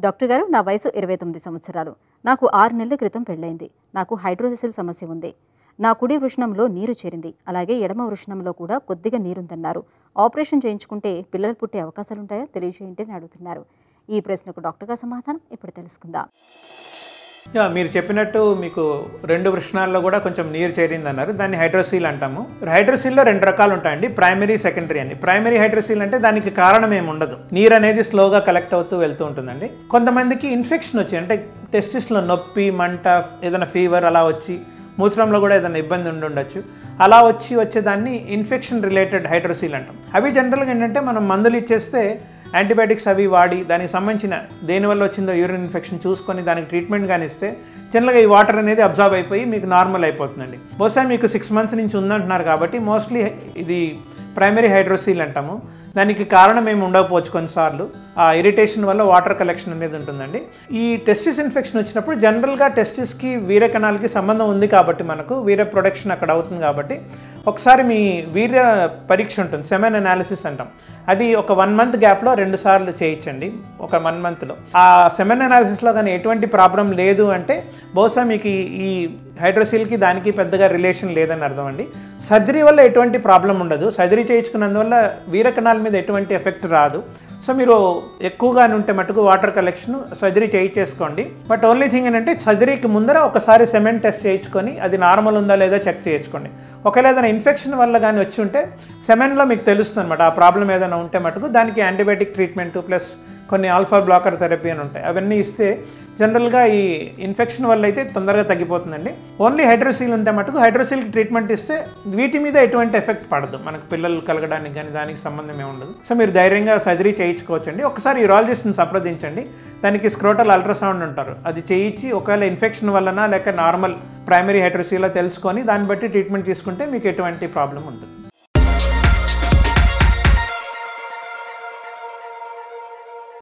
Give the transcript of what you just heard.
doctor గారు నా వయసు ఇరవై తొమ్మిది సంవత్సరాలు నాకు ఆరు నెలల క్రితం పెళ్ళైంది నాకు హైడ్రోసిల్ సమస్య ఉంది నా కుడి వృషణంలో నీరు చేరింది అలాగే ఎడమ వృషణంలో కూడా కొద్దిగా నీరుందన్నారు ఆపరేషన్ చేయించుకుంటే పిల్లలు పుట్టే అవకాశాలుంటాయా తెలియజేయండి అని అడుగుతున్నారు ఈ ప్రశ్నకు డాక్టర్గా సమాధానం ఇప్పుడు తెలుసుకుందాం యా మీరు చెప్పినట్టు మీకు రెండు వృషణాల్లో కూడా కొంచెం నీరు చేరింది అన్నారు దాన్ని హైడ్రోసీల్ అంటాము హైడ్రోసీల్లో రెండు రకాలు ఉంటాయండి ప్రైమరీ సెకండరీ అని ప్రైమరీ హైడ్రోసీల్ అంటే దానికి కారణం ఏమి ఉండదు నీరు అనేది స్లోగా కలెక్ట్ అవుతూ వెళ్తూ ఉంటుందండి కొంతమందికి ఇన్ఫెక్షన్ వచ్చి అంటే టెస్టిస్లో నొప్పి మంట ఏదైనా ఫీవర్ అలా వచ్చి మూత్రంలో కూడా ఏదైనా ఇబ్బంది ఉండి ఉండొచ్చు అలా వచ్చి వచ్చేదాన్ని ఇన్ఫెక్షన్ రిలేటెడ్ హైడ్రోసీల్ అంటాం అవి జనరల్గా ఏంటంటే మనం మందులు ఇచ్చేస్తే యాంటీబయాటిక్స్ అవి వాడి దానికి సంబంధించిన దేనివల్ల వచ్చిందో యూరిన్ ఇన్ఫెక్షన్ చూసుకొని దానికి ట్రీట్మెంట్ కానీ ఇస్తే జనరల్గా ఈ వాటర్ అనేది అబ్జర్వ్ అయిపోయి మీకు నార్మల్ అయిపోతుందండి బహుశా మీకు సిక్స్ మంత్స్ నుంచి ఉందంటున్నారు కాబట్టి మోస్ట్లీ ఇది ప్రైమరీ హైడ్రోసీల్ అంటాము దానికి కారణం ఏమి ఉండకపోవచ్చు కొన్నిసార్లు ఆ ఇరిటేషన్ వల్ల వాటర్ కలెక్షన్ అనేది ఉంటుందండి ఈ టెస్టిస్ ఇన్ఫెక్షన్ వచ్చినప్పుడు జనరల్గా టెస్టిస్కి వీర్య కణాలకి సంబంధం ఉంది కాబట్టి మనకు వీర్య ప్రొడక్షన్ అక్కడ అవుతుంది కాబట్టి ఒకసారి మీ వీర్య పరీక్ష ఉంటుంది సెమెన్ అనాలిసిస్ అంటాం అది ఒక వన్ మంత్ గ్యాప్లో రెండు సార్లు చేయించండి ఒక వన్ మంత్లో ఆ సెమెన్ అనాలిసిస్లో కానీ ఎటువంటి ప్రాబ్లం లేదు అంటే బహుశా మీకు ఈ- ఈ హైడ్రోసిల్కి దానికి పెద్దగా రిలేషన్ లేదని అర్థం అండి సర్జరీ వల్ల ఎటువంటి ప్రాబ్లం ఉండదు సర్జరీ చేయించుకున్నందువల్ల వీరకణాల మీద ఎటువంటి ఎఫెక్ట్ రాదు సో మీరు ఎక్కువగా ఉంటే మటుకు వాటర్ కలెక్షన్ సర్జరీ చేయించేసుకోండి బట్ ఓన్లీ థింగ్ ఏంటంటే సర్జరీకి ముందర ఒకసారి సెమెంట్ టెస్ట్ చేయించుకొని అది నార్మల్ ఉందా లేదా చెక్ చేయించుకోండి ఒకవేళ ఏదైనా ఇన్ఫెక్షన్ వల్ల కానీ వచ్చి ఉంటే సెమెన్లో మీకు తెలుస్తుంది అనమాట ఆ ప్రాబ్లం ఏదైనా ఉంటే మటుకు దానికి యాంటీబయాటిక్ ట్రీట్మెంట్ ప్లస్ కొన్ని ఆల్ఫా బ్లాకర్ థెరపీ అని ఉంటాయి అవన్నీ ఇస్తే జనరల్గా ఈ ఇన్ఫెక్షన్ వల్ల అయితే తొందరగా తగ్గిపోతుందండి ఓన్లీ హైడ్రోసీల్ ఉంటే మటుకు హైడ్రోసీల్కి ట్రీట్మెంట్ ఇస్తే వీటి మీద ఎటువంటి ఎఫెక్ట్ పడదు మనకు పిల్లలు కలగడానికి కానీ దానికి సంబంధం ఏమి ఉండదు సో మీరు ధైర్యంగా సర్జరీ చేయించుకోవచ్చండి ఒకసారి యూరాలజిస్ట్ని సంప్రదించండి దానికి స్క్రోటల్ అల్ట్రాసౌండ్ ఉంటారు అది చేయించి ఒకవేళ ఇన్ఫెక్షన్ వలన లేక నార్మల్ ప్రైమరీ హైడ్రోసీలా తెలుసుకొని దాన్ని బట్టి ట్రీట్మెంట్ తీసుకుంటే మీకు ఎటువంటి ప్రాబ్లం ఉంటుంది